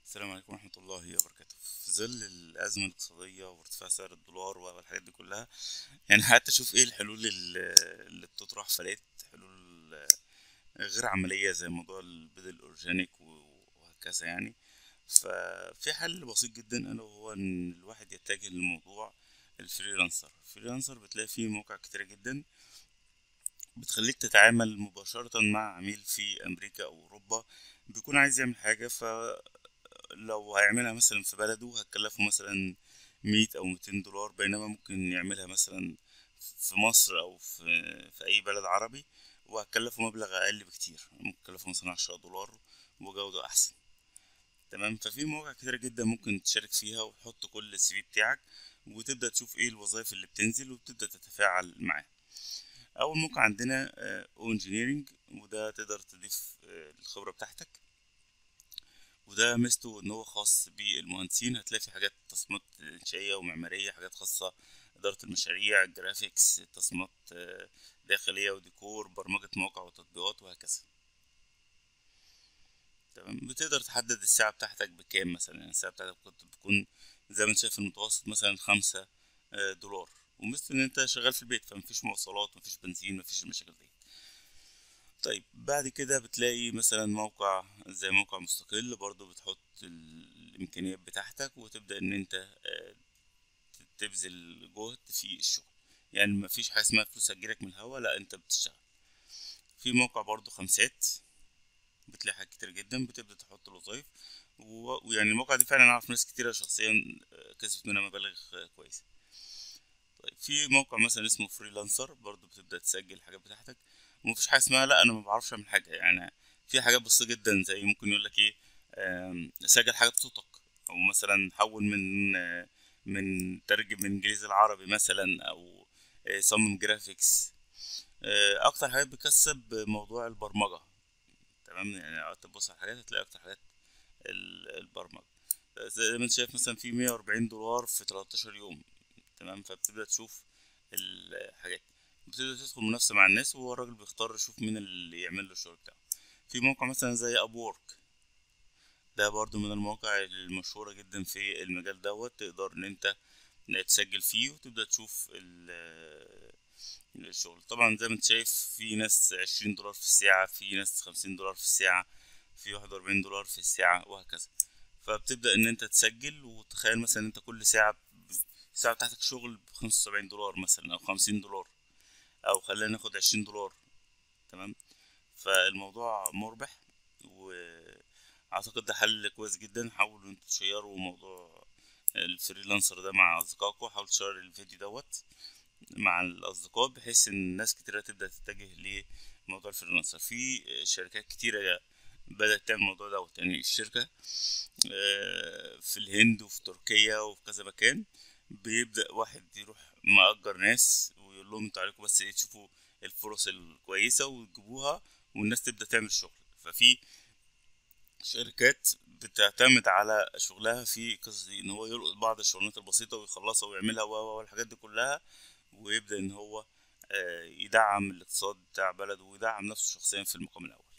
السلام عليكم ورحمة الله وبركاته في ظل الأزمة الاقتصادية وارتفاع سعر الدولار والحاجات دي كلها يعني حتى أشوف إيه الحلول ال- اللي بتطرح فلقيت حلول غير عملية زي موضوع البيض الأورجانيك وهكذا يعني ففي حل بسيط جدا ألا وهو إن الواحد يتجه لموضوع الفريلانسر الفريلانسر بتلاقي فيه مواقع كتيرة جدا بتخليك تتعامل مباشرة مع عميل في أمريكا أو أوروبا بيكون عايز يعمل حاجة فلو هيعملها مثلا في بلده هتكلفه مثلا مية أو ميتين دولار بينما ممكن يعملها مثلا في مصر أو في, في أي بلد عربي وهتكلفه مبلغ أقل بكتير ممكن تكلفه مثلا عشرة دولار وجودة أحسن تمام ففي مواقع كتيرة جدا ممكن تشارك فيها وتحط كل السي في بتاعك وتبدأ تشوف ايه الوظائف اللي بتنزل وتبدأ تتفاعل معاه اول موقع عندنا او انجينيرنج وده تقدر تضيف آه، الخبره بتاعتك وده ميزته ان هو خاص بالمهندسين هتلاقي في حاجات تصميمات انشائيه ومعماريه حاجات خاصه اداره المشاريع جرافيكس تصميمات آه، داخليه وديكور برمجه مواقع وتطبيقات وهكذا تمام بتقدر تحدد الساعه بتاعتك بكام مثلا يعني الساعه بتاعتك كنت بتكون زي ما انت شايف المتوسط مثلا خمسة آه، دولار ومثل ان انت شغال في البيت فمفيش مواصلات مفيش بنزين مفيش المشاكل دي طيب بعد كده بتلاقي مثلا موقع زي موقع مستقل برضو بتحط الامكانيات بتاعتك وتبدأ ان انت آه، تبذل جهد في الشغل يعني مفيش حاجة اسمها فلوس هتجيلك من الهوا لا انت بتشتغل في موقع برضو خمسات بتلاقي حاجات كتير جدا بتبدأ تحط الوظايف و- ويعني الموقع دي فعلا اعرف ناس كتيرة شخصيا آه، كسبت منها مبالغ آه، كويسة طيب في موقع مثلا اسمه فريلانسر برضو بتبدأ تسجل الحاجات بتاعتك ومفيش حاجة اسمها لا أنا ما بعرفش أعمل حاجة يعني في حاجات بسيطة جدا زي ممكن يقول لك إيه آم، سجل حاجة بصوتك أو مثلا حول من آه، من ترجم من إنجليزي لعربي مثلا أو آه، صمم جرافيكس آه، أكتر حاجات بتكسب موضوع البرمجة تمام يعني قعدت تبص على الحاجات هتلاقي أكتر حاجات ال- البرمجة زي ما انت شايف مثلا في مية وأربعين دولار في 13 يوم تمام فبتبدأ تشوف الحاجات بتبدأ تدخل منافسة مع الناس وهو الراجل بيختار يشوف مين اللي يعمل له الشغل بتاعه في موقع مثلا زي أبورك ده برضو من المواقع المشهورة جدا في المجال دوت تقدر ان انت تسجل فيه وتبدأ تشوف ال- الشغل طبعا زي ما انت شايف في ناس عشرين دولار في الساعة في ناس خمسين دولار في الساعة في واحد وأربعين دولار في الساعة وهكذا فبتبدأ ان انت تسجل وتخيل مثلا انت كل ساعة الساعة بتاعتك شغل بخمسة وسبعين دولار مثلا أو خمسين دولار أو خلينا ناخد عشرين دولار تمام فالموضوع مربح وأعتقد ده حل كويس جدا حاولوا انتوا تشيروا موضوع الفريلانسر ده مع أصدقائكم حاولوا تشيروا الفيديو دوت مع الأصدقاء بحيث إن ناس كتيرة تبدأ تتجه لموضوع الفريلانسر في شركات كتيرة بدأت تعمل الموضوع دوت يعني الشركة آه، في الهند وفي تركيا وفي كذا مكان بيبدأ واحد يروح مأجر ناس ويقول لهم انتوا عليكم بس ايه تشوفوا الفرص الكويسة وتجيبوها والناس تبدأ تعمل شغل ففي شركات بتعتمد على شغلها في قصص دي ان هو يلقط بعض الشغلانات البسيطة ويخلصها ويعملها و و- والحاجات دي كلها ويبدأ ان هو آه، يدعم الاقتصاد بتاع بلده ويدعم نفسه شخصيا في المقام الأول